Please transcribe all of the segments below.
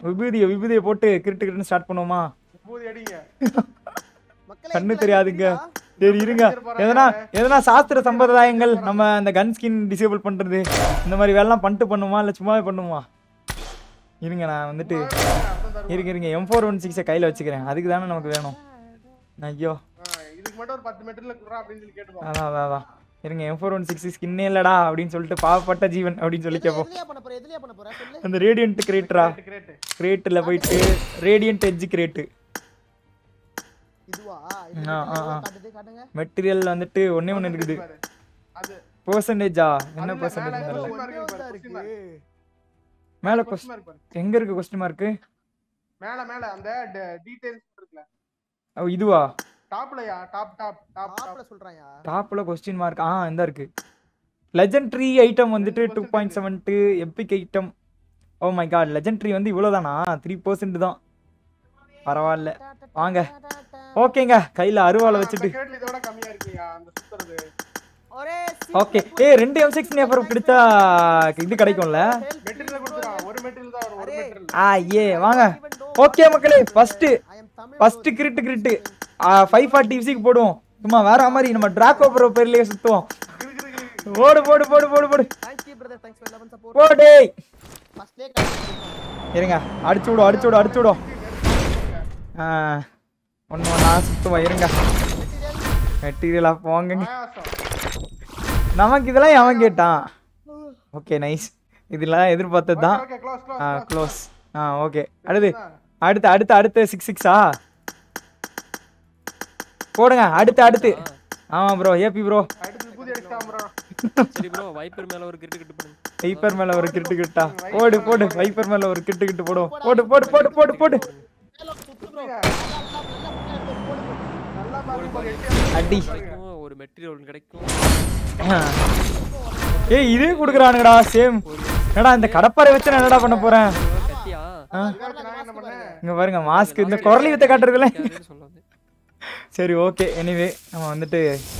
விபூதியை விபூதியை போட்டு கிரிட்டு கிரிட்டு ஸ்டார்ட் பண்ணுவோமா பூதி அடிங்க மக்களே, கண்ணு எங்களை தெரியாதுங்க அடிக்கிறீங்களா? சரி இருங்க எதனா எதனா சாஸ்திர சம்பிரதாயங்கள் நம்ம அந்த கன் ஸ்கின் டிசேபிள் பண்றது இந்த மாதிரி வேலைலாம் பண்ணிட்டு பண்ணுமா இல்லை சும்மாவே பண்ணுமா இருங்க நான் வந்துட்டு அர்த்தம் தரும் இருங்க இருங்க எம் ஃபோர் ஒன் சிக்ஸை கையில் வச்சுக்கிறேன் அதுக்கு தானே நமக்கு வேணும் ஐயோ ஆ, இதுக்கு மட்டும் ஒரு பத்து மெட்டீரியல் குடுறா அப்படின்னு சொல்லி கேட்டுப்போம் அதான் அதான் அதான் இருங்க எம் ஃபோர் ஒன் சிக்ஸ் ஸ்கின்னே இல்லடா அப்படின்னு சொல்லிட்டு பாவப்பட்ட ஜீவன் அப்படின்னு சொல்லி எதுல- கேட்போம் எதுலயா பண்ண போற எதுலயா பண்ண போற சொல்லு அந்த ரேடியன்ட் கிரேட்டரா கிரேட் கிரேட்டில் போயிட்டு ரேடியன்ட் எட்ஜ் கிரேட்டு இதுவா ஆ, இது ஆ, ஆ. எவ்வளவு காட்டுது காட்டுங்க மெட்டீரியல் வந்துட்டு ஒண்ணே ஒன்று இருக்குது அது பர்சன்டேஜா என்ன அதுல பர்சன்டேஜ் மேல தெரியல question mark இருக்கு பாரு, இருக்கு. question mark. மேலே Question கொஸ்டின் mark பாரு. எங்க இருக்கு கொஸ்டின் மார்க்கு மேல மேல அந்த டீடைல்ஸ் இருக்குல்ல ஓ இதுவா டாப்லயா டாப் டாப் டாப் டாப் ஆப்ல சொல்றாயா டாப்ல கொஸ்டின் மார்க் ஆ இந்த இருக்கு லெஜெண்ட்ரி ஐட்டம் வந்துட்டு two point seven two epic item oh my God legendary வந்து இவ்வளோதானா த்ரீ பர்சன்ட் தான் பரவாயில்ல வாங்க ஓகேங்க கையில் அருவாளை வச்சுட்டு கிரேட்ல இதோட கம்மியா இருக்குயா அந்த சுத்துறது ஒரே ஓகே ஏ ரெண்டு எம் சிக்ஸ் நேஃபர் கிடைச்சா இது கிடைக்கும்ல மெட்டீரியல் கொடுத்துறா ஒரு மெட்டீரியல் தான் வரும் ஒரு மெட்டீரியல் ஆ ஏ வாங்க ஓகே மக்களே first first crate crate five forty விசிக்கு போடுவோம் சும்மா வேற மாதிரி நம்ம டிராக்கோ ப்ரோ பேர்லயே சுத்துவோம் ஓடு போடு போடு போடு போடு thank you brother thanks for 11 support போடு ஃபர்ஸ்ட்லே இருங்க அடிச்சு விடும் அடிச்சு விடும் அடிச்சு விடும் ஆ ஒன்று ஒன்றா சுத்துவோம் இருங்க மெட்டீரியலாக போங்கங்க பாயாசம் நமக்கு இதெல்லாம் எவன் கேட்டான் ஓகே நைஸ் இதெல்லாம் எதிர்பார்த்தது தான் ஓகே க்ளோஸ் க்ளோஸ் ஆ க்ளோஸ் ஆ ஓகே அடுத்து அடுத்து அடுத்து அடுத்து சிக்ஸ் சிக்ஸா போடுங்க அடுத்து அடுத்து ஆமாம் ப்ரோ ஏபி ப்ரோ அடுத்து பூதி அடிச்சாம் ப்ரோ சரி ப்ரோ வைப்பர் மேல ஒரு கிரிட்டு கிட்டு பண்ணுங்க வைப்பர் மேல ஒரு கிட்டு கிட்டா போடு போடு வைப்பர் மேல ஒரு கிட்டு கிட்டு போடும் போடு போடு போடு போடு போடு சுத்து ப்ரோ நல்லா பாருங்க அடி கிடைக்கும் ஒரு மெட்டீரியல் ஒன்று கிடைக்கும் ஏய் இதே குடுக்குறானுங்கடா சேம் என்னடா இந்த கடப்பாரை வச்சு நான் என்னடா பண்ண போறேன் கட்டியா நான் என்ன பண்ணேன் இங்க பாருங்க மாஸ்க் இந்த குரலி வித்த காட்டுறதுல கேட்கறதுன்னு சொல்ல வந்தேன் சரி ஓகே எனிவே நம்ம வந்துட்டு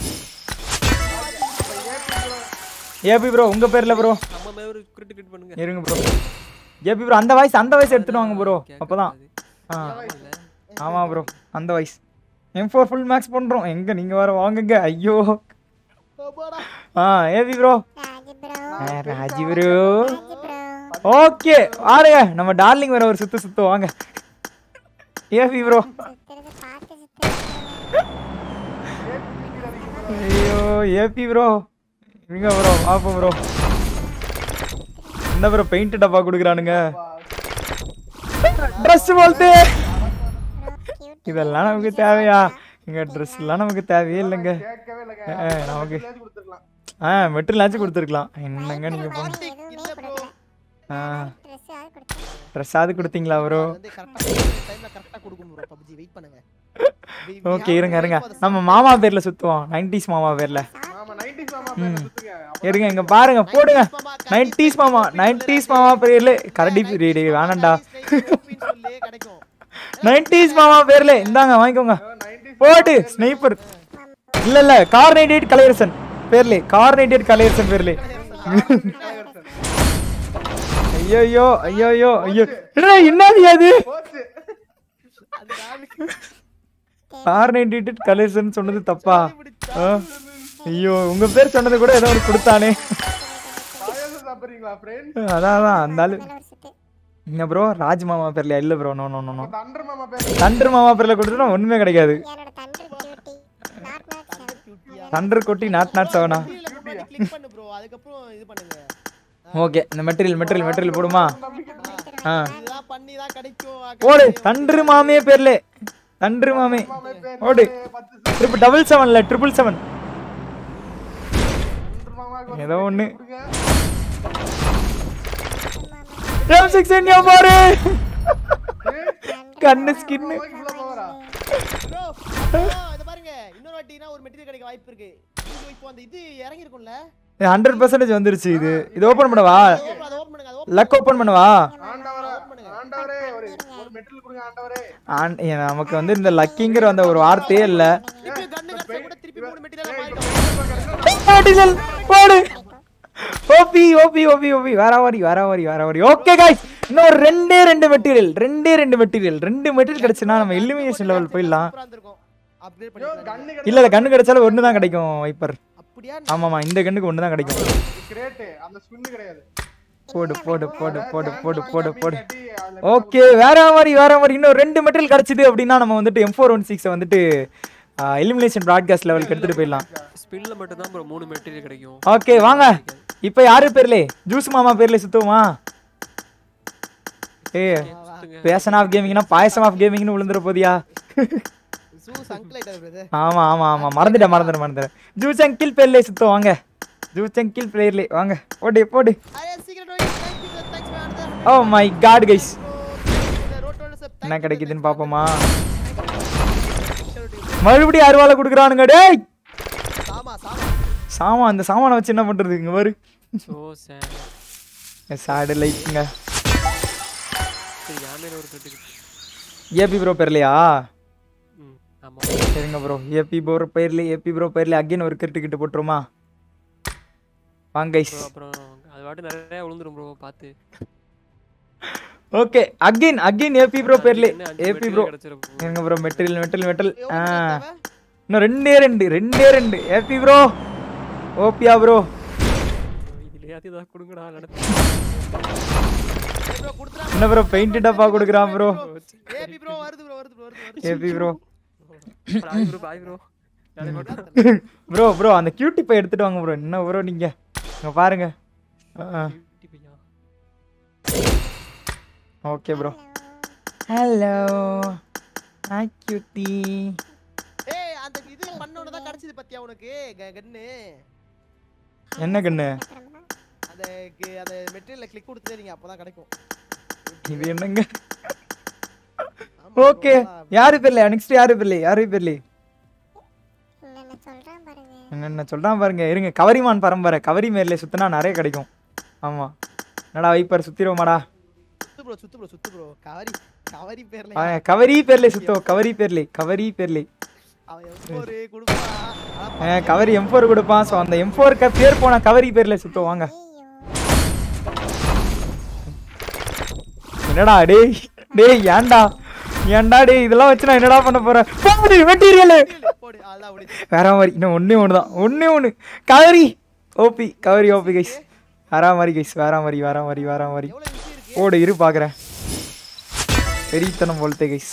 ஏபி ப்ரோ உங்க பேர்ல ப்ரோ நம்ம மேல ஒரு கிரிட்டு கிட்டு பண்ணுங்க இருங்க ப்ரோ ஏபி ப்ரோ அந்த வாய்ஸ் அந்த வாய்ஸ் எடுத்துட்டு வாங்க ப்ரோ அப்பதான் ஆ ஆமா ப்ரோ அந்த voice M four full max பண்றோம் எங்க நீங்க வேற வாங்குங்க ஐயோ போடா ஆ AP bro Raji bro Raji bro Raji bro okay ஆடுங்க நம்ம டார்லிங் வேற ஒரு சுத்து சுத்து வாங்க ஏபி ப்ரோ சுத்துறது பார்த்து சுத்துறது ஐயோ ஏபி ப்ரோ இங்க ப்ரோ பாப்போம் ப்ரோ என்ன ப்ரோ பெயிண்ட் டப்பா கொடுக்குறானுங்க ட்ரெஸ் போல்ட்டு கியூட் இதெல்லாம் நமக்கு தேவையா இங்க ட்ரெஸ் எல்லாம் நமக்கு தேவையே இல்லைங்க கேட்கவே இல்லைங்க ஆ, நமக்கு மெட்டீரியல் கொடுத்துருக்கலாம் ஆ மெட்டீரியலாச்சும் கொடுத்துருக்கலாம் என்னங்க நீங்க போங்க எதுவுமே கொடுக்கல ஆ ட்ரெஸ் ஆவது கொடுத்தேன் ட்ரெஸ்ஸாவது கொடுத்தீங்களா ப்ரோ வந்து கரெக்டா டைம்ல கரெக்டா கொடுக்கும் ப்ரோ PUBG வெயிட் பண்ணுங்க We- we ஓகே have இருங்க to இருங்க wait for the நம்ம மாமா பேர்ல சுத்துவோம் நைன்டிஸ் மாமா பேர்ல ஆமா 90s மாமா பேர்ல சுத்துங்க அப்ப இருங்க இங்க பாருங்க போடுங்க மாமா, நைன்டிஸ் மாமா நைன்டிஸ் மாமா பேர்ல கரடி ரேடி வேணாம்டா அப்படின்னு சொல்லி கிடைக்கும் நைன்டிஸ் மாமா பேர்ல இந்தாங்க வாங்கிக்கோங்க 90s போடு ஸ்னைப்பர் இல்ல இல்ல கார் நைன்டி எயிட் கலையரசன் பேர்லே கார் நைன்டி எயிட் கலையரசன் பேர்லே ஐயோ ஐயோ ஐயோ ஐயோ என்னடா என்னது அது போச்சு அது நாளைக்கு கார் நைன்டி எயிட் கலையரசன் சொன்னது தப்பா ஆ? ஐயோ உங்க பேர் சொன்னது கூட ஏதோ ஒரு கொடுத்தானே பாயாசம் சாப்பிடுறீங்களா ஃப்ரெண்ட் அதான் அதான் அந்த ஆளு மேல ஒரு சுத்து இங்க ப்ரோ ராஜ் மாமா பேர்ல இல்ல bro no no no no thunder மாமா பேர் தண்டர் மாமா பேர்ல கொடுத்துட்டா ஒண்ணுமே கிடைக்காது என்னோட thunder cutie naught naught seven cutie-ஆ. தண்டர் கொட்டி நாட் நாட் செவனா கீழே முன்னாடி click பண்ணு ப்ரோ அதுக்கப்புறம் இது பண்ணுங்க ஓகே இந்த மெட்டீரியல் மெட்டீரியல் மெட்டீரியல் போடுமா ஆ இதெல்லாம் பண்ணி தான் கிடைக்கும் போடு தண்டர் மாமே பேர்ல தண்டர் மாமே ஓடு ட்ரிபிள் டபுள் செவன்ல ட்ரிபிள் செவன் தண்டர் மாமா ஏதோ ஒண்ணு கொடுங்க எம் சிக்ஸ் எங்க பாரு கண்ணு ஸ்கின்னு இவ்வளவு பவரா ப்ரோ இத பாருங்க இன்னொரு வாட்டினா ஒரு மெட்டீரியல் கிடைக்க வாய்ப்பு இருக்கு இது இப்போ அந்த இது இறங்கி இருக்கும்ல ஹண்ட்ரட் பர்சன்டேஜ் வந்துருச்சு இது இது ஓபன் பண்ணவா ஓப்பன் அதை ஓப்பன் பண்ணுங்க அதை open லக் ஓபன் பண்ணவா ஆண்டவரே ஆண்டவரே ஒரு ஒரு மெட்டல் கொடுங்க ஆண்டவரே ஆன்- ஏ, நமக்கு வந்து இந்த லக்கிங்கிற அந்த ஒரு வார்த்தையே இல்ல திருப்பி கண்ணு கடிச்சா கூட திருப்பி மூணு மெட்டீரியல் மாறிடும் டீசல் போடு ஓபி ஓபி ஓபி ஓபி வேற வாரி வேற வாரி வேற வாரி ஓகே गाइस இன்னும் ஒரு ரெண்டே ரெண்டு மெட்டீரியல் ரெண்டே ரெண்டு மெட்டீரியல் ரெண்டு மெட்டீரியல் கிடைச்சுன்னா நம்ம எலிமினேஷன் லெவல் போயிடலாம் சூப்பரா இருந்திருக்கும். upgrade ஐயோ பண்ணிக்கலாம் கன்னு நீங்க. இல்ல இல்ல கண்ணு கிடைச்சாலும் ஒன்று தான் கிடைக்கும் வைப்பர் அப்படியா ஆமாமா இந்த கண்ணுக்கு ஒன்று தான் கிடைக்கும் கிரேட் அந்த ஸ்பின் கிடையாது போடு போடு போடு போடு போடு போடு போடு கட்டி அதுல ஓகே வேற மாதிரி வேற மாதிரி இன்னும் ரெண்டு மெட்டீரியல் கிடைச்சது அப்படின்னா நம்ம வந்துட்டு எம் ஃபோர் ஒன் சிக்ஸை வந்துட்டு எலிமினேஷன் ப்ராட்காஸ்ட் லெவலுக்கு எடுத்துட்டு போயிடலாம் ஸ்பின்ல மட்டும் தான் ப்ரோ மூணு மெட்டீரியல் கிடைக்கும் ஓகே வாங்க இப்போ யாரு பேர்லே ஜூஸ் மாமா பேர்ல சுத்துவோமா ஏ சுத்துங்க. பேஷன் ஆஃப் கேமிங்னா பாயசம் ஆஃப் கேமிங்னு விழுந்துற போதியா சூ சங்கிள் ஆயிட்டாரு brother. ஆமா ஆமா ஆமா மறந்துட்டேன் மறந்துட்டேன் மறந்துட்டேன் ஜூஸ் அங்கிள் பேர்லே சுத்துவோம் வாங்க ஜூஸ் அங்கிள் பேர்லே வாங்க போடு போடு அரே, சீக்கிரம் நோய். Thank you, brother. Thanks for another oh my God guys இந்த road roller sub. Thank என்ன you, கிடைக்குதுன்னு brother. பாப்போமா Thank you. மறுபடியும் அருவாலை கொடுக்குறானுங்க டேய் சாமா சாமா சாமான் அந்த சாமானை வச்சு என்ன பண்றது இங்க பாரு சோ சேட் சாடு லைக்குங்க சரி என் மேல ஒரு கிரிட்டிக் ஏபி ப்ரோ பேர்லையா ம் ஆமா சரிங்க ப்ரோ ஏபி ப்ரோ பேர்ல ஏபி ப்ரோ பேர்ல அகைன் ஒரு கிரிட்டு கிட்ட போட்டுருமா வாங்க கைஸ் ப்ரோ அப்புறம் அது வாட்டு நிறைய விழுந்துரும் ப்ரோ பார்த்து okay again again AP bro பேர்ல இன்னும் அஞ்சு ஏபி material ப்ரோ கிடைச்சிரும் bro. இருங்க ப்ரோ மெட்டீரியல் மெட்டீரியல் மெட்டல் ஆ எவ்வளவு தேவை? இன்னும் ரெண்டே ரெண்டு ரெண்டே ரெண்டு ஏபி ப்ரோ ஓபியா ப்ரோ இதுலயாவது ஏதாவது கொடுங்கடா நடத்து ஏய் bro, குடுத்துடா என்ன ப்ரோ பெயிண்ட் டப்பா கொடுக்குறான் ப்ரோ ஏபி ப்ரோ வருது ப்ரோ வருது ப்ரோ வருது வருது AP bro bye bro bye bro நாளை மட்டும் ப்ரோ ப்ரோ அந்த கியூட்டி பை எடுத்துட்டு வாங்க ப்ரோ என்ன ப்ரோ நீங்க இங்க பாருங்க okay bro hello hi cutie ஏய் அந்த இது பண்ணோட தான் கிடைச்சது பத்தியா உனக்கு க- கன்னு என்ன கண்ணு அப்புறமா அந்த கு- அந்த மெட்டீரியல்ல கிளிக் கொடுத்துட்டே நீங்க அப்பதான் கிடைக்கும் இது என்னங்க ஆமா bro, ஓகே அதான். யாரு பேர்ல நெக்ஸ்ட் யாரு பேர்ல யாரு பேர்ல என்னென்ன சொல்றான் பாருங்க என்ன சொல்றான் பாருங்க இருங்க கவரிமான் பரம்பரை கவரி மேர்ல சுத்தினா நிறைய கிடைக்கும் ஆமா என்னடா வைப்பர் சுத்திடுவோமாடா சுத்து ப்ரோ சுத்து ப்ரோ சுத்து ப்ரோ கவரி கவரி பேர்ல ஆ, கவரி பேர்ல சுத்துவோம் கவரி பேர்ல கவரி பேர்ல அவன் எவ்வளவு கொடுப்பா ஆ, கவரி எம் ஃபோர் கொடுப்பான் ஸோ அந்த எம் ஃபோருக்கு பேர் போன கவரி பேர்ல சுத்துவோம் வாங்க என்னடா டேய் டேய் ஏன்டா ஏன்டா டேய் இதெல்லாம் வச்சு நான் என்னடா பண்ண போறேன் போடு மெட்டீரியல் போடு அதான் அப்படி வேற மாதிரி இன்னும் ஒண்ணே ஒன்று தான் ஒண்ணே ஒன்று கவரி ஓபி கவரி ஓபி கைஸ் வேற மாதிரி கைஸ் வேற மாதிரி வேற மாதிரி வேற மாதிரி எவ்வளவு ஈஸி இருக்கு போடு இரு பார்க்குறேன் பெரியத்தனம் போலத்தே கைஸ்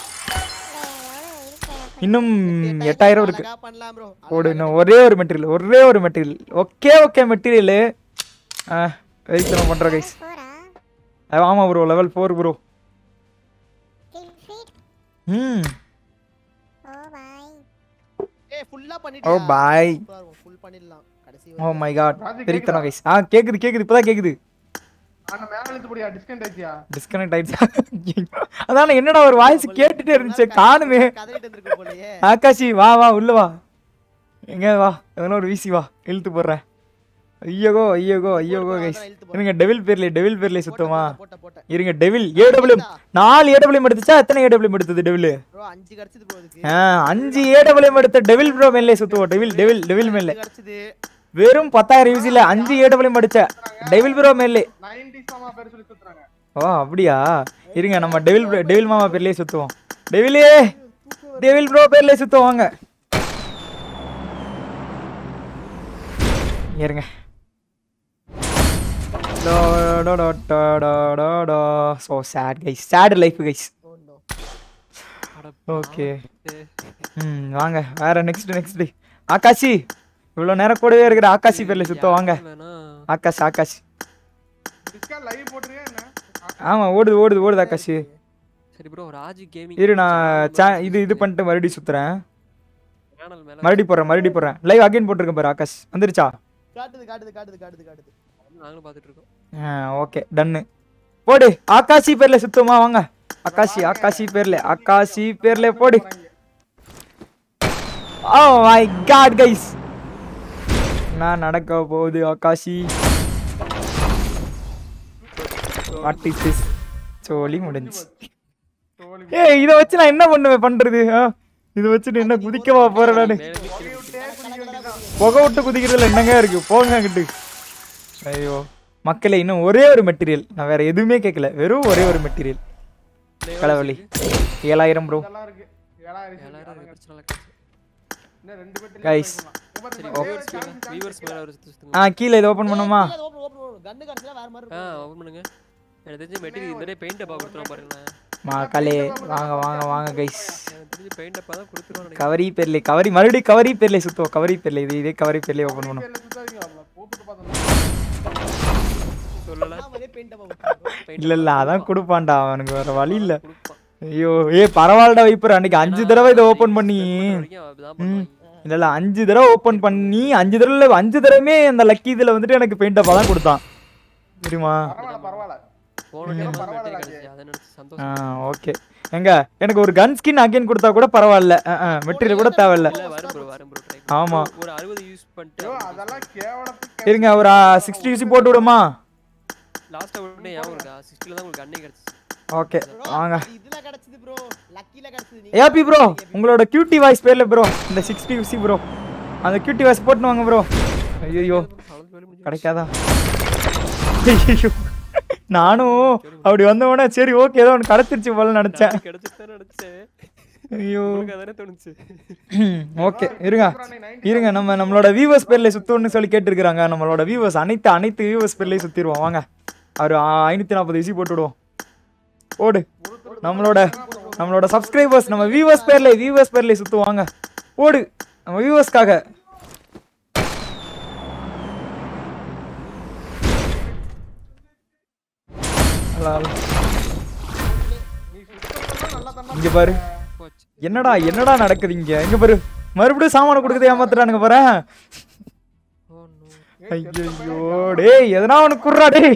இன்னும் எட்டாயிரம் இருக்கு அழகா பண்ணலாம் ப்ரோ போடு இன்னும் ஒரே ஒரு மெட்டீரியல் ஒரே ஒரு மெட்டீரியல் ஓகே ஓகே மெட்டீரியல் ஆ வெயித்தனம் பண்ணுறோம் கைஸ் போறா ஆமாம் bro level four bro kill feed ம் ஓ பாய் ஏய் ஃபுல்லா ஓ பண்ணிட்டியா பாய் ஃபுல் பண்ணிடலாம் கடைசி ஓ மை காட் ராஜி பெரியத்தனம் கைஸ் ஆ கேக்குது கேக்குது இப்போதான் கேக்குது ஆனா மேல இழுத்து போடியா டிஸ்கண்ட் ஆச்சியா டிஸ்கனெக்ட் ஆயிடுச்சு அதான என்னடா ஒரு வாய்ஸ் கேட்டுட்டே இருந்துச்சு காணுமே கதறிட்டு இருந்திருக்கு போலயே ஆகாஷி வா வா உள்ள வா எங்க வா எதனா ஒரு வீசி வா இழுத்து போடுறேன் ஐயோகோ ஐயோகோ ஐயோகோ கைஸ் இருங்க டெவில் பேர்ல டெவில் பேர்ல சுத்தமா போட்ட போட்ட இருங்க டெவில் ஏடபிள்யூ நாலு ஏடபிள்யூ எடுத்துச்சா எத்தனை ஏடபிள்யூ எடுத்தது டெவில் ப்ரோ அஞ்சு கிடைச்சது ப்ரோ இதுக்கு ஆ அஞ்சு ஏடபிள்யூ எடுத்த டெவில் ப்ரோ மேலே சுத்துவோம் டெவில் டெவில் டெவில் மேலே கிடைச்சது வெறும் பத்தாயிரம் யூசில அஞ்சு ஏடபிள்யூ அடிச்ச டெவில் ப்ரோ மேலே நைன்டிஸ் மாமா பேர் சொல்லி சுத்துறாங்க ஓ அப்படியா இருங்க நம்ம டெவில் bro- டெவில் மாமா பேர்லயே சுத்துவோம் டெவிலே டெவில் ப்ரோ பேர்லயே சுத்துவோம் வாங்க இருங்க so sad guys sad life guys oh no okay ம் வாங்க வேற நெக்ஸ்ட் நெக்ஸ்ட் ஆகாஷி இவ்வளோ நேரம் கூடவே இருக்கிற ஆகாஷி பேர்ல சுத்தம் வாங்க ஆகாஷ் ஆகாஷ் டிஸ்கண்ட் லைவ் போட்டுறியா என்ன ஆமா ஓடுது ஓடுது ஓடுது ஆகாஷ் சரி ப்ரோ ராஜ் கேமிங் இரு நான் cha- இது இது பண்ணிட்டு மறுபடியும் சுத்துறேன் சேனல் மேல மறுபடியும் போடுறேன் மறுபடியும் போடுறேன் லைவ் அகைன் போட்டிருக்கேன் பாரு ஆகாஷ் வந்துருச்சா காட்டுது காட்டுது காட்டுது காட்டுது காட்டுது நாங்களும் பார்த்துட்டு இருக்கோம் ஓகே டன்னு போடு ஆகாஷி பேர்ல சுத்துமா வாங்க ஆகாஷி ஆகாஷி பேர்ல ஆகாஷி பேர்ல போடு ஓ மை காட் கைஸ் நான் நடக்க போகுது ஆகாஷி வாட் இஸ் திஸ் சோலி முடிஞ்சு தோழி ஏய் இதை வச்சு நான் என்ன பண்ணுவேன் பண்றது ஆ? இதை வச்சுட்டு என்ன குதிக்கவா போறேன் நானு மேல இருந்து கீழே குதிச்சு. புகை விட்டு குதிக்கிறதுல என்னங்க இருக்கு போங்க அங்கிட்டு ஐயோ மக்களே இன்னும் ஒரே ஒரு மெட்டீரியல் நான் வேற எதுவுமே கேட்கல வெறும் ஒரே ஒரு மெட்டீரியல் களவழி ஏழாயிரம் ப்ரோ இதெல்லாம் இருக்கு ஏழாயிரம் இருக்கு. ஏழாயிரம் அதான் பிரச்சனை இல்லை இன்னும் ரெண்டு பேர்ட்டு Guys. சரி ஓ வியூவர்ஸ் வியூவர்ஸ் மேல ஒரு சுத்து சுத்துங்க ஆ கீழே இது ஓப்பன் பண்ணுமா ஓபன் ஓபன் கன்னு கடைசில வேற மாதிரி ஆ இருக்கும் ஓபன் பண்ணுங்க எனக்கு தெரிஞ்சு மெட்டீரியல் இந்த பெயிண்ட் டப்பா கொடுத்துருவோம் பாருங்களேன் மக்களே வாங்க வாங்க வாங்க கைஸ் எனக்கு தெரிஞ்சு பெயிண்ட் டப்பா தான் கொடுத்துருவோம் நினைக்கிறேன் கவரி பேர்ல கவரி மறுபடியும் கவரி பேர்ல சுத்துவோம் கவரி பேர்ல இது இதே கவரி பேர்ல ஓப்பன் பண்ணுவோம் பேர்ல சுத்தாதீங்க அவ்வளவு. போட்டுட்டு பார்த்தோம் சொல்லல அதே பெயிண்ட் டப்பா இல்ல இல்ல அதான் கொடுப்பான்டா அவனுக்கு வேற வழி இல்ல கொடுப்பான் ஐயோ ஏ பரவாயில்லடா வைப்பர் அன்னைக்கு அஞ்சு தடவை இதை ஓப்பன் பண்ணி வரைக்கும் அப்படிதான் பண்ணுவாங்க இல்ல இல்ல அஞ்சு தடவை ஓப்பன் பண்ணி அஞ்சு தடவை அஞ்சு தடவையுமே அந்த லக்கி இதுல வந்துட்டு எனக்கு பெயிண்ட் டப்பா தான் கொடுத்தான் தெரியுமா பரவாயில்ல பரவாயில்ல போன டைம் பரவாயில்ல மெட்டீரியல் ராஜு. கிடைச்சு அதை நினைச்சு ஆ சந்தோஷம் ஓகே எங்க எனக்கு ஒரு கன் ஸ்கின் அகைன் கொடுத்தா கூட பரவாயில்ல மெட்டீரியல் கூட தேவையில்ல இல்ல வரும் ப்ரோ வரும் ப்ரோ ட்ரை ஆமா. ஒரு 60 யூஸ் பண்ணிட்டு ஐயோ அதெல்லாம் கேவலத்துக்கு இருங்க ஒரு சிக்ஸ்டி யூசி போட்டு விடுமா லாஸ்ட் அவுட் ஞாபகம் இருக்கா 60ல தான் உங்களுக்கு அன்னை கிடைச்சு ஓகே வாங்க இதுல கிடைச்சது ப்ரோ லக்கில கிடைச்சது ஏபி ப்ரோ உங்களோட கியூட்டி வாய்ஸ் பேர்ல ப்ரோ இந்த சிக்ஸ்டி யூசி ப்ரோ அந்த கியூட்டி வாய்ஸ் போட்டுன்னு வாங்க ப்ரோ ஐயோ கிடைக்காதா ஐயோ நானும் அப்படி வந்த உடனே சரி ஓகே ஏதோ ஒன்று கிடைச்சிருச்சு போல நினைச்சேன் கிடைச்சிட்டு நினைச்சேன் ஐயோ உங்களுக்கு அதானே தோணுச்சு ஓகே இருங்க இருங்க நம்ம நம்மளோட வியூவர்ஸ் பேர்ல சுத்தணும்னு சொல்லி கேட்டிருக்கிறாங்க நம்மளோட வியூவர்ஸ் அனைத்து அனைத்து வியூவர்ஸ் பேர்லயும் சுத்திடுவோம் வாங்க அவர் ஐநூத்தி நாற்பது இசி போட்டுவிடுவோம் போடு நம்மளோட நம்மளோட சப்ஸ்கிரைபர்ஸ் நம்ம வியூவர்ஸ் பேர்ல வியூவர்ஸ் பேர்ல சுத்துவாங்க போடு நம்ம வியூவர்ஸ்க்காக இங்க பாரு போச்சு என்னடா என்னடா நடக்குது இங்க இங்க பாரு மறுபடியும் சாமான கொடுக்குறது ஏமாத்துறானுங்க பாரு ஓ நோ ஐயோ டேய் எதனா ஒன்று குர்றா டேய்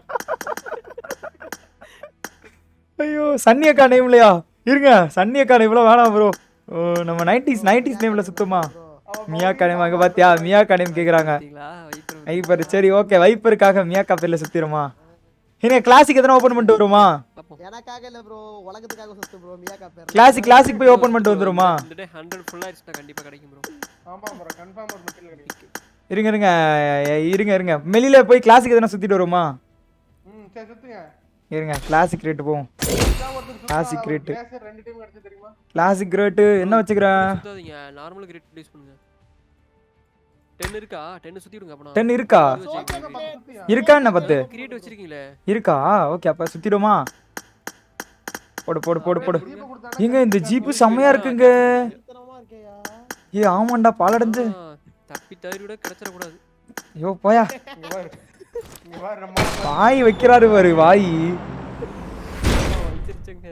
ஐயோ சன்னி அக்கா நேம்லையா இருங்க சன்னி அக்கா நேம்ல வேணாம் ப்ரோ ஓ நம்ம நைன்டிஸ் நைன்டிஸ் நேம்ல சுத்தமா மியாக்கா நேம் அங்க பாத்தியா மியாக்கா நேம் கேக்குறாங்க பாத்தீங்களா வைப்பர் வைப்பர் சரி ஓகே வைப்பருக்காக மியாக்கா பேர்ல சுத்திருமா என்ன கிளாசிக் எதனா ஓபன் பண்ணிட்டு வருமா பாப்போம் எனக்காக இல்ல ப்ரோ உலகத்துக்காக சுத்து ப்ரோ மியாக்கா பேர் கிளாசிக் கிளாசிக் போய் ஓபன் பண்ணிட்டு வந்துருமா இந்த டே 100 ஃபுல் ஆயிடுச்சுனா கண்டிப்பா கிடைக்கும் ப்ரோ ஆமா ப்ரோ கன்ஃபார்ம் ஒரு மெட்டீரியல் கிடைக்கும் இருங்க இருங்க எ- இருங்க இருங்க வெளியில போய் கிளாசிக் எதனா சுத்திட்டு வருமா ம் சரி சுத்துங்க இருங்க கிளாசிக் ரேட்டு போவோம் இதான் ஒருத்தர் Classic சுத்தா, rate. ஒரு glacier ரெண்டு டைம் கிடைச்சு தெரியுமா கிளாசிக் ரேட்டு என்ன வச்சுக்கிறேன் சுத்தாதீங்க நார்மல் கிரேட் யூஸ் பண்ணுங்க 10 இருக்கா 10 சுத்தி விடுங்க அப்பனா டென் இருக்கா சுத்தியா? இருக்கா என்ன பத்து கிரியேட் வச்சிருக்கீங்களே இருக்கா ஓகே அப்ப சுத்திடுமா போடு போடு போடு போடு ஜீப்பு கொடுத்தானே ஏங்க இந்த ஜீப்பு செம்மையா இருக்குங்க திருத்தனமா இருக்கேயா ஏ ஆமாண்டா பாலடைஞ்சு ஆ, தப்பி தவறி விட கிடைச்சிட கூடாது ஐயோ போயா இங்க பாரு இங்க பாரு நம்ம வாய் வைக்கிறாரு பாரு வாய் வந்துருச்சுங்க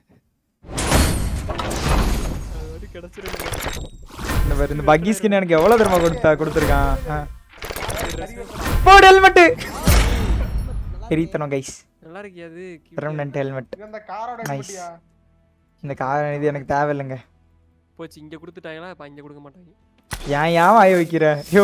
அது கிடைச்சிருங்க இந்த பாரு இந்த பக்கி ஸ்கின் எனக்கு எவ்வளவு தெரியுமா கொடுத்தா கொடுத்துருக்கான் ஆ. போடு ஹெல்மெட்டு எரித்தனம் கைஸ் நல்லா இருக்கியா அது பெர்மனன்ட் ஹெல்மெட் இது அந்த காரோட Nice. குட்டியா இந்த கார இது எனக்கு தேவையில்லைங்க போச்சு இங்க கொடுத்துட்டாங்களா இப்ப இங்க கொடுக்க மாட்டாங்க ஏன் ஏன் வாய் வைக்கிற ஐயோ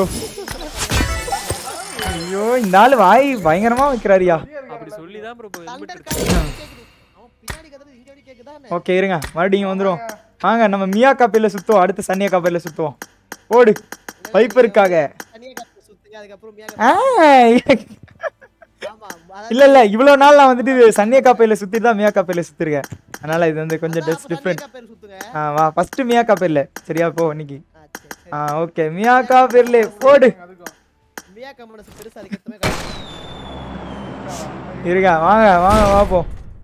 ஐயோ இந்த ஆள் வாய் பயங்கரமா வைக்கிறாரியா அப்படி சொல்லி தான் ப்ரோ ஹெல்மெட் தண்டர் இருக்கு கேக்குது அவன் பின்னாடி கதறது இங்க வரைக்கும் கேக்குதானே ஓகே இருங்க மறுபடியும் இங்க வந்துரும் வாங்க நம்ம மியா காப்பையில சுத்துவோம் அடுத்து சன்னியா காப்பையில சுத்துவோம் ஓடு வைப்பருக்காக தனியா கத்து சுத்துங்க அதுக்கப்புறம் மியா ஆ, ஆமா அதாவது இல்ல இல்ல இவ்வளவு நாள் நான் வந்துட்டு சன்னியா காப்பையில சுத்திட்டு தான் மியா காப்பையில சுத்திருக்கேன் அதனால இது வந்து கொஞ்சம் அதான் டெஸ்ட் அப்ப டிஃப்ரெண்ட் தனியா பேர் சுத்துங்க ஆ வா ஃபர்ஸ்ட் மியா காப்பையில சரியா போ இன்னைக்கு ஆ, சரி, சரி. ஆ ஓகே மியா காப்பையில போடு அதுக்கும் மியா கம்மனஸ் பெருசா அதுக்கேத்தமே கிடையாது இருங்க வாங்க வாங்க வா போ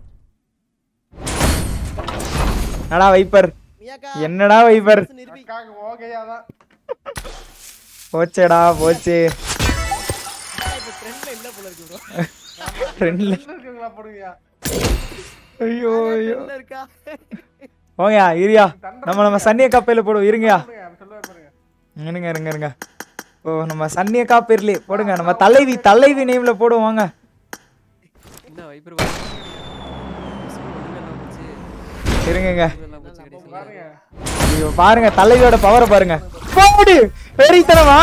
என்னடா வைப்பர் மியாக்கா என்னடா வைப்பர் நிரூபி அக்காக்கு ஓகேயா தான் போச்சேடா போச்சு இப்ப ட்ரெண்ட்ல இல்ல போல இருக்கு ப்ரோ ட்ரெண்ட்ல இருக்குங்களா போடுங்கயா ஐயோ ஐயோ ட்ரெண்ட்ல இருக்கா போங்கயா இருயா நம்ம நம்ம சன்னிய காப்பையில போடுவோம் இருங்கயா போடுங்க சொல்லுவார் பாருங்க இருங்க இருங்க இருங்க ஓ நம்ம சன்னிய காப்பேர்லயே போடுங்க நம்ம தலைவி தலைவி நேம்ல போடுவோம் வாங்க என்ன வைப்பர் ஒண்ணுமே இல்லாம போச்சு இருங்கங்க ஒண்ணுமே இல்லாம போச்சு கடைசியில பாருங்க ஐயோ பாருங்க தலைவியோட பவரை பாருங்க போடு வெறித்தனமா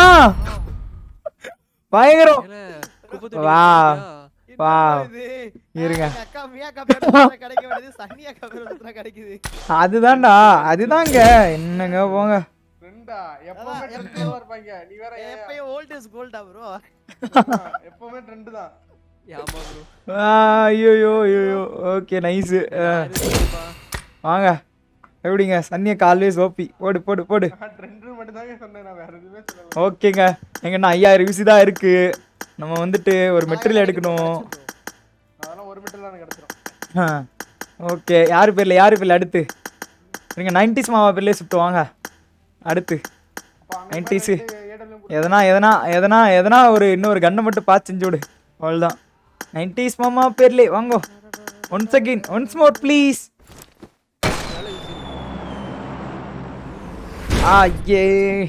பயங்கரம் ஏல, குப்பை தொட்டி வா. வச்சிருக்கியா? வா இது இருங்க எங்க அக்கா மியாக்கா பேர் சுத்துனா கிடைக்க வேண்டியது சன்னி அக்கா பேர் சுத்துனா கிடைக்குது அதுதான்டா அதுதாங்க என்னங்க போங்க ரெண்டா எப்பவுமே ட்ரெண்ட் இருப்பாங்க நீ வேற ஏன்? எப்பயும் ஓல்ட் இஸ் கோல்டா ப்ரோ ஆ, எப்பவுமே ட்ரெண்ட் தான் ஆமா ப்ரோ ஐயோ ஐயோ ஓகே நைஸு வாங்க எப்படிங்க சன்னியக்கு ஆல்வேஸ் ஓபி போடு போடு போடு ரெண்டு மட்டும் தாங்க சொன்னேன் நான் வேற எதுவுமே சொல்லல ஓகேங்க எங்கன்னா ஐயாயிரம் விசி தான் இருக்கு நம்ம வந்துட்டு ஒரு மெட்டீரியல் எடுக்கணும் அதெல்லாம் ஒரு மீட்டர் தான் கிடைச்சிரும் ஓகே யார் பேர்ல யார் பேர்ல அடுத்து நீங்கள் நைன்டிஸ் மாமா பேர்லேயே சுற்றுவாங்க அடுத்து அப்ப அங்க 90s. ஏடலும் எதனா எதனா எதனா எதனா ஒரு இன்னொரு கண்ணை மட்டும் பார்த்து செஞ்சு விடு அவ்வளோதான் நைன்டிஸ் மாமா பேர்லே வாங்கோ once again once more please ஐயே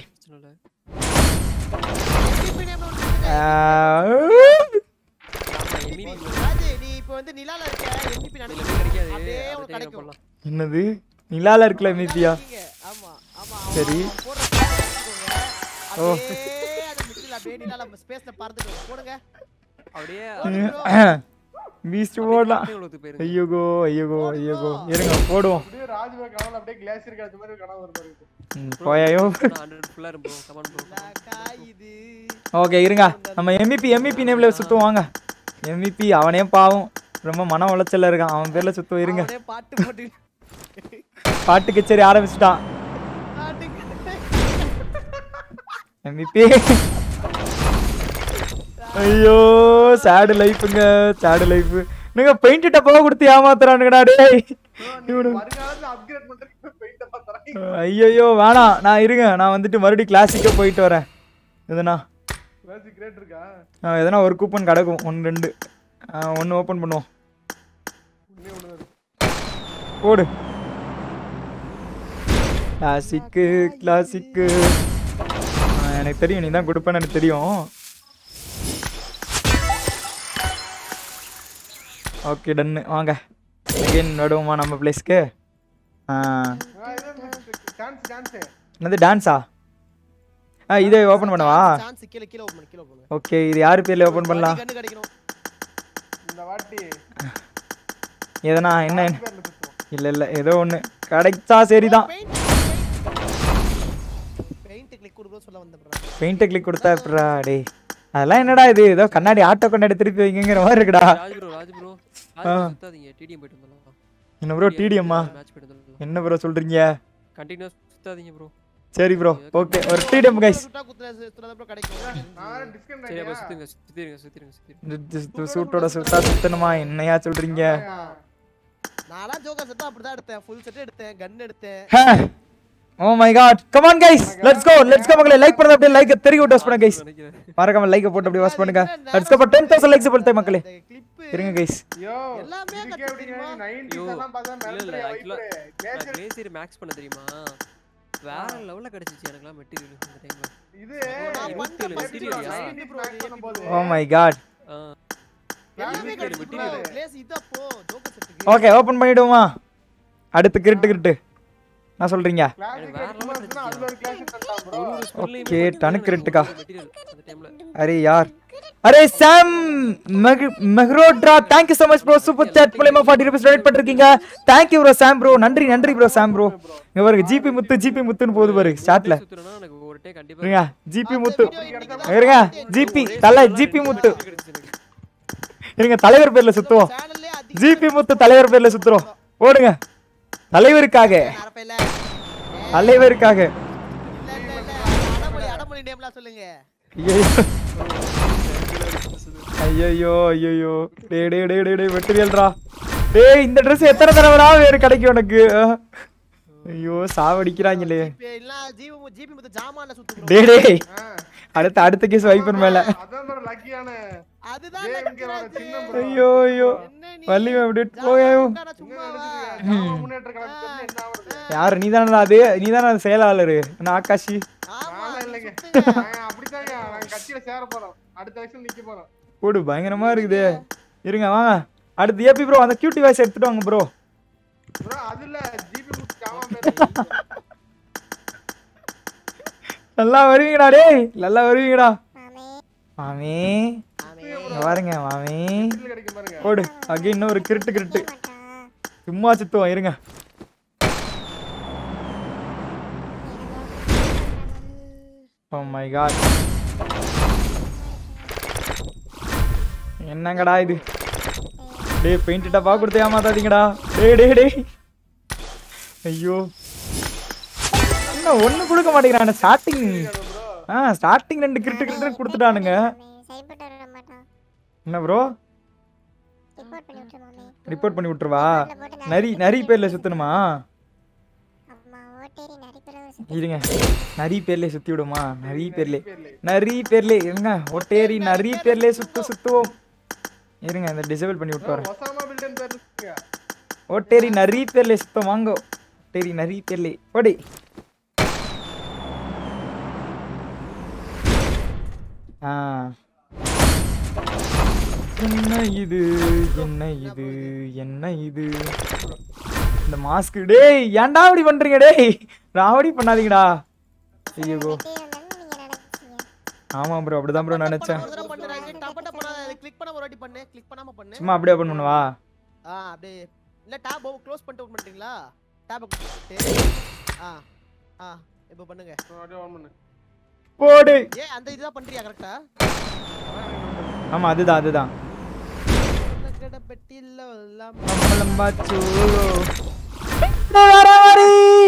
ராஜு நீ இப்போ வந்து நிலால இருக்க MVP நினைச்சு கிடைக்காது அப்படியே அதை உனக்கு தேடி கிடைக்கும் போடலாம் என்னது நிலால இருக்குல்ல மீதியா நீங்க, ஆமா ஆமா சரி. அவன் போடுற photo எடுத்துக்கோங்க. அப்படியே அந்த மிடில் அப்படியே நிலால ஸ்பேஸ்ல பறந்துட்டு போடுங்க அப்படியே பீஸ்ட் போடலாம் உங்களுக்கு போயிருங்க ஐயோகோ ஐயோகோ ஐயோகோ இருங்க போடுவோம் அப்படியே ராஜ்பா கனவுல அப்படியே கிளாசியர் கிடைச்ச மாதிரி ஒரு கனவு வரும் பாருங்க ம், போயாயோ ஹண்ட்ரட் ஃபுல்லா இருக்கும் கமான் ப்ரோ காயுது ஓகே இருங்க நம்ம எம்இபி எம்இபி நேம்ல சுத்துவாங்க எம்இபி அவனே பாவம் ரொம்ப மன உளைச்சல்ல இருக்கான் அவன் பேர்ல சுத்துவோம் இருங்க அவனே பாட்டு போட்டு பாட்டு கச்சேரி ஆரம்பிச்சிட்டான் பாட்டு எம்இபி ஐயோ சேடு லைஃபுங்க சேடு லைஃப் நீங்க பெயிண்ட் டப்பாவை கொடுத்து ஏமாத்துறானுங்கடா டேய் இவனு வருங்காலத்துல அப்கிரேட் பண்றதுக்கு பெயிண்ட பாத்துறேன் ஐயோ வேணாம் நான் இருங்க நான் வந்துட்டு மறுபடியும் கிளாசிக்கே போயிட்டு வரேன் எதுனா கிளாசிக் கிரேட் இருக்கா ஆ, எதனா ஒரு கூப்பன் கிடக்கும் ஒன்று ரெண்டு ஒன்று ஓப்பன் பண்ணுவோம் ஒண்ணே ஒண்ணு இருக்கு போடு கிளாசிக்கு கிளாசிக்கு எனக்கு தெரியும் நீ தான் கொடுப்பேன்னு எனக்கு தெரியும் ஓகே டன்னு வாங்க அகைன் நடுவோமா நம்ம பிளேஸ்க்கு சான்ஸ் சான்ஸ் என்னது டான்ஸா ஆ இதை ஓப்பன் பண்ணவா சான்ஸ் கீழ கீழ ஓபன் கீழ ஓபன் ஓகே இது யார் பேர்ல ஓப்பன் பண்ணலாம் கண்ணு கிடைக்கணும் இந்த வாட்டி எதனா என்ன பேர்ல சுத்துவோம் இல்லை இல்லை ஏதோ ஒன்று கிடைச்சா சரிதான் பெயிண்ட் பெயிண்ட் கிளிக் கொடுக்க சொல்ல வந்தேன் bro. பெயிண்ட்டை கிளிக் கொடுத்தா எப்படா டேய் அதெல்லாம் என்னடா இது ஏதோ கண்ணாடி ஆட்டோ கண்ணாடி திருப்பி வைங்கிற மாதிரி இருக்குடா Raj bro Raj bro Raj bro சுத்தாதீங்க டிடிஎம் போயிட்டு வந்துடலாம் என்ன ப்ரோ டிடிஎம்மா மேட்ச் போயிட்டு வந்துடலாம் என்ன ப்ரோ சொல்றீங்க கண்டினியூஸ் சுத்தாதீங்க ப்ரோ சரி ப்ரோ ஓகே ஒரு டிடிஎம் கைஸ் சுட்டா குத்துற சுத்துறத அப்புறம் கிடைக்கும் நான் டிஸ்கவுண்ட் சரி அப்ப சுத்துங்க சுத்திருங்க சுத்திருங்க சுத்திருங்க சூட்டோட சுத்தா சுத்தணுமா என்னையா சொல்றீங்க நான்லாம் ஜோக்கர் செட் அப்படிதான் எடுத்தேன் ஃபுல் செட் எடுத்தேன் கன் எடுத்தேன் oh my God come on guys let's go let's go மக்களே லைக் பண்ணுங்க அப்படியே லைக் தெரிய விட்டு வாஸ் பண்ணுங்க கைஸ் நினைக்கிறேன் மறக்காம லைக் போட்டு அப்படியே வாஸ் பண்ணுங்க லெட்ஸ் கோ ஃபார் 10000 லைக்ஸ் போடுங்க மக்களே கிளிப் இருங்க கைஸ் யோ எல்லாமே இதுக்கே கத்து எப்படி தெரியுமா? 90s ஐயோ, எல்லாம் பார்த்தா இல்ல இல்ல மிரட்டுறியா ஆக்சுவலா வைப்ரே கிளாசியர் கிளேசியர் மேக்ஸ் பண்ண தெரியுமா வேற லெவல்ல கிடைச்சிச்சு எனக்குலாம் மெட்டீரியல் இந்த டைம்ல இது நான் இருபத்தி ஏழு பண்ண material யா? 90s match பண்ணும்போது ஓ மை காட் எல்லாமே இருபத்தி ஏழு கிடைச்சு material. கிளேஸ் இதப்போ ஜோக்கர் செட்டுக்கு ஓகே ஓபன் பண்ணிடுவோமா அடுத்து கிரிட்டு கிரிட்டு நான் சொல்றீங்க கிளாசிக் வேற சும்மா level இருக்குன்னா அதுல ஒரு கிளாசிக் தட்டான் ப்ரோ ஒரு ஒரு ஸ்கூல்லயுமே Okay, டனுக்கு ரெட்டுக்கா. மெட்டீரியல் அந்த டைம்ல அரே யார் அரே Sam Mehrotra thank you so much bro super chat மூலமா 40 rupees donate பண்ணிருக்கீங்க thank you bro Sam bro நன்றி நன்றி bro சாம் bro இங்க பாருங்க ஜிபி முத்து ஜிபி முத்துன்னு போகுது பாரு சாட்ல சுத்துறேன்னா எனக்கு ஒரு டே கண்டிப்பா இருங்க ஜிபி முத்து இருங்க ஜிபி தலை ஜிபி முத்து கிடைச்சிச்சு எனக்கு இருங்க தலைவர் பேர்ல சுத்துவோம் சேனல்லே அதிக ஜிபி முத்து தலைவர் பேர்ல சுத்துறோம் ஓடுங்க தலைவருக்காக அரப்பையில தலைவருக்காக இல்ல இல்ல இல்ல அடமொழி அடமொழி நேம்லாம் சொல்லுங்க ஐயோ ஐயோ ஐயோ டே டே டே டே டே மெட்டீரியல்ரா டேய் இந்த Dress எத்தனை தடவைடா வேறு கிடைக்கும் உனக்கு ஐயோ சாவடிக்கிறாங்களே இப்ப எல்லாம் ஜீவ ஜிபி மத்த ஜாமான்ல சுத்து டே டேய் அடுத்த அடுத்த கேஸ் வைப்பர் மேல அதான் bro லக்கியான அதுதான் JMK வோட லக்கு சின்னம் ராஜு. bro. ஐயோ ஐயோ என்ன நீ வள்ளி அப்படி ஜாமான் போயோ உட்கார சும்மாவா ஜாமா முன்னேற்ற கழகத்துல இருந்து என்ன ஆகுறது யாரு நீ தானே அது நீ தானே அது செயலாளர் நான் ஆகாஷி ஆமா நான்லாம் இல்லைங்க சுத்துங்க. நாங்க அப்படித்தாங்க நாங்க கட்சியில சேர போறோம் அடுத்த வருஷம் நிக்க போறோம் போடு பயங்கரமா இருக்குது இருங்க வாங்க அடுத்து ஏபி ப்ரோ அந்த கியூட்டி வாய்ஸ் எடுத்துட்டு வாங்க ப்ரோ ப்ரோ அது இல்ல ஜிபி முத்து ஜாமா பேர் நல்லா வருவீங்கடா டேய் நல்லா வருவீங்கடா மாமே மாமி இங்க பாருங்க மாமி கிடைக்கும் பாருங்க போடு அகைன் இன்னும் ஒரு கிருட்டு கிருட்டு சும்மா சுத்துவோம் இருங்க ஓ மை காட் என்னங்கடா இது டேய் பெயிண்ட் டப்பா கொடுத்து ஏமாத்தாதீங்கடா டேய் டேய் டேய் ஐயோ என்ன ஒண்ணு கொடுக்க மாட்டேங்கிறான் ஸ்டார்டிங் ஆ ஸ்டார்டிங் ரெண்டு கிரிட்டு கிரிட்டு கொடுத்துட்டானுங்க சரிப்பட்டு வர மாட்டான் என்ன ப்ரோ ரிப்போர்ட் பண்ணி விட்டுரு மாமே ரிப்போர்ட் பண்ணி விட்டுருவா ரிப்போர்ட்ல போட்டு நரி நரி பேர்ல சுத்தணுமா அம்மா ஓட்டேரி நரி பேர் இருங்க நரி பேர்ல சுத்தி விடுமா நரி பேர்ல நரி பேர்ல இருங்க ஒட்டேரி நரி பேர்ல சுத்து சுத்துவோம் இருங்க இந்த டிசேபிள் பண்ணி விட்டு வரேன் ஒசாமா பில்டன் பேர் இருக்குங்க ஒட்டேரி நரி பேர்ல சுத்தம் வாங்க ஒட்டேரி நரி பேர்ல ஓடி ஆ என்ன இது என்ன இது என்ன இது இந்த மாஸ்க் டேய் ஏன்டா இப்படி பண்றீங்க டேய் ராவடி பண்ணாதீங்கடா ஐயோ நீங்க நினைச்சீங்க ஆமா ப்ரோ அப்படிதான் ப்ரோ நினைச்சேன் ஒரு தடவை பண்ணுறாங்க டப்பட்ட பண்ணாத கிளிக் பண்ண ஒரு வாட்டி பண்ணு கிளிக் பண்ணாம பண்ணு சும்மா அப்படியே ஓப்பன் பண்ணுவா ஆ அப்படியே இல்ல டேப் க்ளோஸ் பண்ணிட்டு ஓபன் பண்ணிட்டீங்களா டேப் ஆ ஆ இப்போ பண்ணுங்க அப்படியே ஆன் பண்ணு போடு ஏ அந்த இதுதான் பண்றியா கரெக்ட்டா ஆமா அதுதான் அதுதான் கடை பெட்டில எல்லாம் நம்மளம் பாச்சு வர வரி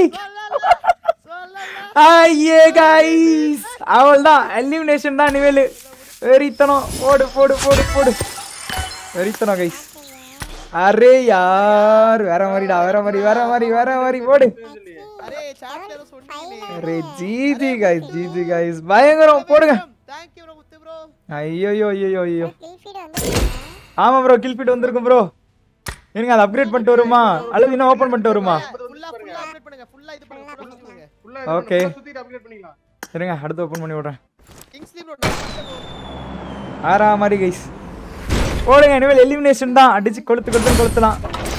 சொல்லல ஐயே கைஸ் அவள்தான் எலிமினேஷன் தான் இனிமேல் வெறித்தனம் போடு போடு போடு போடு வெறித்தனம் கைஸ் அரே யார் வேற மாதிரிடா வேற மாதிரி வேற மாதிரி வேற மாதிரி போடு அரே சாட்ல ஏதோ சொன்னீங்களே அரே ஜிஜி கைஸ் ஜிஜி கைஸ் பயங்கரம் போடுங்க thank you bro Muthu bro ஐயோ ஐயோ ஐயோ கில் ஃபீட் வந்து ஆமா ப்ரோ கில் ஃபீட் வந்திருக்கும் ப்ரோ இருங்க அதை அப்கிரேட் பண்ணிட்டு வருமா அல்லது இன்னும் ஓபன் பண்ணிட்டு வருமா ஃபுல்லா ஃபுல்லா அப்டேட் பண்ணுங்க ஃபுல்லா இது பண்ணுங்க ஃபுல்லா பண்ணுங்க ஃபுல்லா Okay. சுத்திட்டு அப்கிரேட் பண்ணிக்கலாம் இருங்க அடுத்து ஓபன் பண்ணி விடுறேன் கிங்ஸ்லி ப்ரோ ஆறா மாதிரி கைஸ் போடுங்க இனிமேல் எலிமினேஷன் தான் அடிச்சு கொளுத்து கொளுத்து கொளுத்தலாம்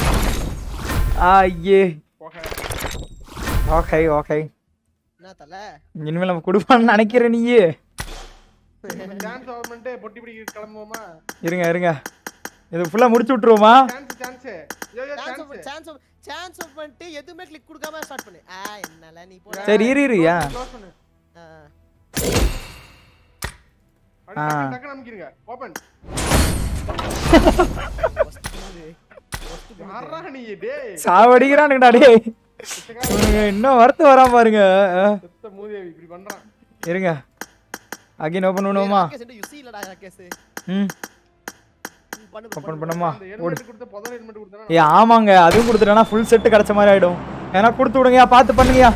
ஐயே போக ஓகே ஓகே என்ன தல இனிமேல் நம்ம கொடுப்பான்னு நினைக்கிறேன் நீயே டான்ஸ் ஓவர் பண்ணிட்டு பொட்டி பிடி கிளம்புவோமா இருங்க இருங்க இது ஃபுல்லா முடிச்சு விட்டுருவோமா chance chance yo yo chance chance chance chance off பண்ணிட்டு எதுவுமே கிளிக் கொடுக்காம ஸ்டார்ட் பண்ணு ஆ என்னல நீ போடா சரி இரு இரு ஏன் க்ளோஸ் பண்ணு ஆ, அப்படி ஆ. டக்கு டக்கு நமக்கிருங்க ஓபன் யாரா நீ டேய் சாவடிக்கிறானுங்கடா டேய் இவனுங்க இன்னும் வரத்து வரா பாருங்க அஹ். செத்த மூதேவி இப்படி பண்றான் இருங்க அகைன் ஓபன் பண்ணுவோமா ராகேஷ் என்ன யுசி இல்லடா ராகேஷ் ம் பண்ணு bro, ஓபன் பண்ணு பண்ணுமா அந்த போடு ஹெல்மெட் கொடுத்து புதர் ஹெல்மெட் கொடுத்தா ஏ ஆமாங்க அதுவும் கொடுத்துட்டேன்னா ஃபுல் செட்டு கிடைச்ச மாதிரி ஆயிடும் ஏன்னா கொடுத்து விடுங்கயா பார்த்து பண்ணுங்கயா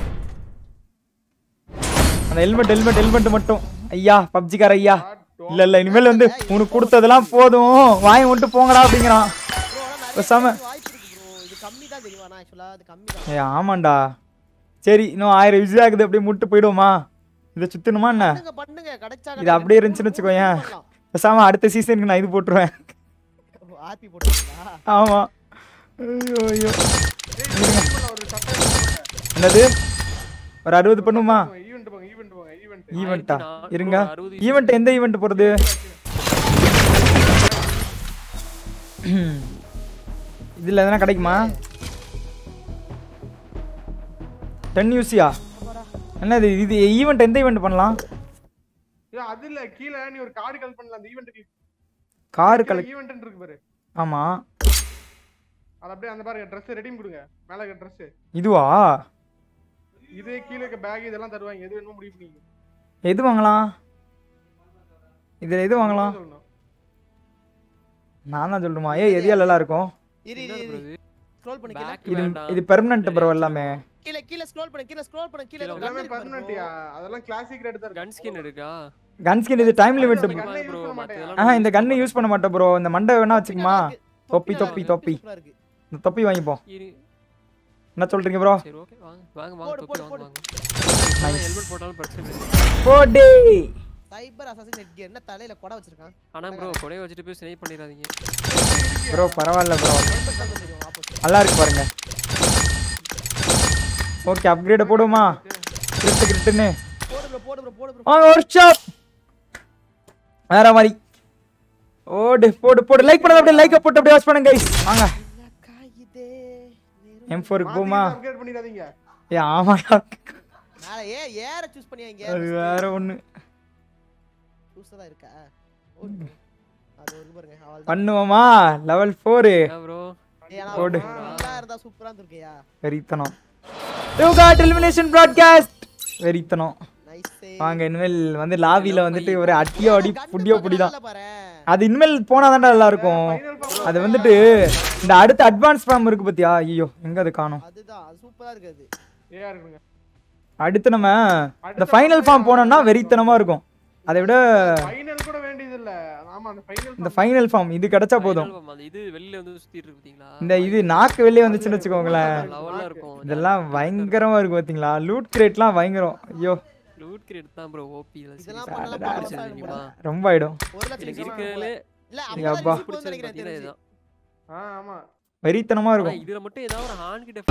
அந்த ஹெல்மெட் ஹெல்மெட் ஹெல்மெட் மட்டும் ஐயா பப்ஜிக்கார ஐயா இல்ல இல்ல இனிமேல் வந்து உனக்கு கொடுத்ததெல்லாம் போதும் வாங்கி மட்டும் போங்கடா அப்படிங்கிறான் bro, ஆனா நிறைய பேசாம. பேருக்கு வாய்ப்பு இருக்கு ப்ரோ இது கம்மி தான் தெரியுமா நான் ஆக்சுவலா அது கம்மி தான் ஏ ஆமாண்டா சரி இன்னும் ஆயிரம் விசில் ஆகுது அப்படியே முட்டு போயிடுவோமா இதை சுத்தணுமா என்ன பண்ணுங்க பண்ணுங்க கிடைச்சா இது அப்படியே இருந்துச்சுன்னு வச்சுக்கோயேன் பேசாம அடுத்த சீசனுக்கு நான் இது போட்டுருவேன் ஆர்பி போட்டுங்களா ஆமா ஐயோ ஐயோ ஒரு சட்டை என்னது ஒரு அறுபது பண்ணுமா ஈவென்ட் போங்க ஈவென்ட் போங்க ஈவென்ட் ஈவெண்ட்டா நான் இருங்க bro, அறுபது ஈவெண்ட் எந்த ஈவெண்ட் போறது இதுல எதனா கிடைக்குமா டென் யூசியா என்னது இது ஈவெண்ட் எந்த ஈவெண்ட் பண்ணலாம் ஏ அது இல்ல கீழ நீ ஒரு கார்டு கலெக்ட் பண்ணலாம் அந்த ஈவென்ட் கார் கலெக்ட் ஈவென்ட் இருக்கு பாரு ஆமா அது அப்படியே அந்த பாருங்க Dress ரெடியும் கொடுங்க மேல இருக்க Dress இதுவா இது கீழ இருக்க பேக் இதெல்லாம் தருவாங்க எது வேணுமோ முடிவு பண்ணிக்கங்க எது வாங்கலாம் இதுல எது வாங்கலாம் சொல்லணும் நான் தான் சொல்லணுமா ஏ எது எல்லாம் இருக்கும் இரு என்ன இரு bro இரு இது? ஸ்க்ரோல் பண்ணி கீழ Back இது வேண்டாம். இது பெர்மனன்ட் ப்ரோ எல்லாமே கீழ கீழ ஸ்க்ரோல் பண்ணு கீழ ஸ்க்ரோல் பண்ணு கீழ கீழ ஒரு எல்லாமே gun இருக்கு பாரு பெர்மனன்ட்யா bro. அதெல்லாம் கிளாசிக் ரேட் தான் கன் ஸ்கின் இருக்கா கன் ஸ்கின் இது time limit gun bro use பண்ண மத்ததெல்லாம் ஆஹா நான் இந்த use கன்னு யூஸ் பண்ண மாட்டேன் ப்ரோ இந்த மண்டை வேணா வச்சுக்குமா நல்லா இருக்கு. தொப்பி, நல்லா தொப்பி, இருக்கு. தொப்பி. சூப்பரா இருக்கு. இந்த தொப்பி வாங்கிப்போம் இரு. என்ன சொல்றீங்க ப்ரோ சரி ஓகே வாங்க வாங்க வாங்க போடு, தொப்பி போடு, வாங்க போடு. வாங்க Nice. ஹெல்மெட் போட்டாலும் பிரச்சனை இல்லை போடே சைபர் அசாசின் நெட் கியர் என்ன தலையில கொடை வச்சிருக்கான் ஆனா ப்ரோ கொடையை வச்சுட்டு போய் ஸ்னைப் பண்ணிடாதீங்க ப்ரோ பரவாயில்ல ப்ரோ ஹெல்மெட் தான் தெரியும் ஆப்போசிட் நல்லா இருக்கு பாருங்க ஓகே அப்கிரேட போடுமா கிரிட்டு கிரிட்டுன்னு போடு ப்ரோ போடு ப்ரோ போடு ப்ரோ வாங்க ஒர்க் ஷாப் வேற மாதிரி ஓடு போடு போடு லைக் பண்ணது அப்படியே லைக்கை போட்டு அப்படியே வாட்ச் பண்ணுங்க guys. வாங்க காயுதே எம் ஃபோருக்கு போமா அப்கிரேட் பண்ணிடாதீங்க ஏ ஆமாடா மேல ஏ ஏற சூஸ் பண்ணியா இங்க அது வேற ஒண்ணு சூஸா தான் இருக்கா ஓகே அது ஒரு பாருங்க அவள் பண்ணுவோமா லெவல் ஃபோரு ப்ரோ போடு. ஃபுல்லா இருந்தா சூப்பரா இருந்திருக்கியா வெறித்தனம் யூ காட் எலிமினேஷன் ப்ராட்காஸ்ட் வெறித்தனம் நைஸ் வாங்க இனிமேல் வந்து லாபியில் வந்துட்டு ஒரு அட்டியோ அடி புடியோ புடிதான் பாரு அது இனிமேல் போனாதான்டா நல்லா இருக்கும் Final form அது வந்துட்டு இந்த அடுத்த அட்வான்ஸ் ஃபார்ம் இருக்கு பத்தியா ஐயோ எங்க அது காணோம் அதுதான் அது சூப்பரா இருக்கு அது ஏஆர் இருக்குங்க அடுத்து நம்ம இந்த ஃபைனல் ஃபார்ம் போனோம்னா வெறித்தனமா இருக்கும் அதை விட ஃபைனல் கூட வேண்டியது இல்ல ஆமா அந்த ஃபைனல் இந்த ஃபைனல் ஃபார்ம் இது கிடைச்சா போதும் Final form, அந்த இது வெளியில வந்து சுத்திட்டு இருக்கு பாத்தீங்களா இந்த இது நாக்கு வெளியே வந்துச்சுன்னு வச்சுக்கோங்களேன் லெவல்ல இருக்கும் இதெல்லாம் பயங்கரமா இருக்கும் பாத்தீங்களா லூட் கிரேட்லாம் பயங்கரம் ஐயோ லூட் கிரேட் தான் ப்ரோ ஓபி இதெல்லாம் இதெல்லாம் பண்ணலாம் அடடா, பரவசா தெரியுமா இருக்கும் ரொம்ப ஆயிடும் ஒரு லட்சம் எனக்கு நிமிஷம் இருக்கறதுல இல்ல எங்க அப்பா அப்பா. போகுதுன்னு பிடிச்சது நினைக்கிறேன் பாத்தீங்கன்னா தெரிஞ்சு. இதுதான் ஆ ஆமா வெறித்தனமா ஆனா இருக்கும் இதுல மட்டும் ஏதாவது ஒரு ஹான் கிட்ட